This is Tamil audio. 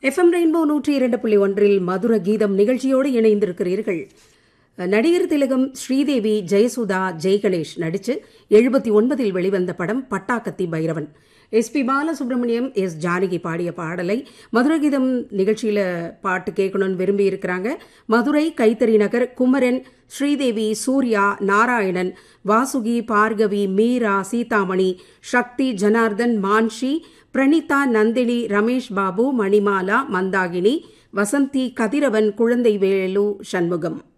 எஃப்எம் ரெயின்போ நூற்றி இரண்டு புள்ளி ஒன்றில் மதுர கீதம் நிகழ்ச்சியோடு இணைந்திருக்கிறீர்கள் நடிகர் திலகம் ஸ்ரீதேவி ஜெயசுதா ஜெய்கணேஷ் நடித்து எழுபத்தி ஒன்பதில் வெளிவந்த படம் Pattakathi Bhairavan S P Balasubrahmanyam S Janaki பாடிய பாடலை மதுரை கீதம் நிகழ்ச்சியில் பாட்டு கேட்கணும்னு விரும்பி இருக்கிறாங்க மதுரை கைத்தறி நகர் குமரன் ஸ்ரீதேவி சூர்யா நாராயணன் வாசுகி பார்கவி மீரா சீதாமணி சக்தி ஜனார்தன் மான்ஷி பிரணீதா நந்தினி ரமேஷ் பாபு மணிமாலா மந்தாகினி வசந்தி கதிரவன் குழந்தை வேலு சண்முகம்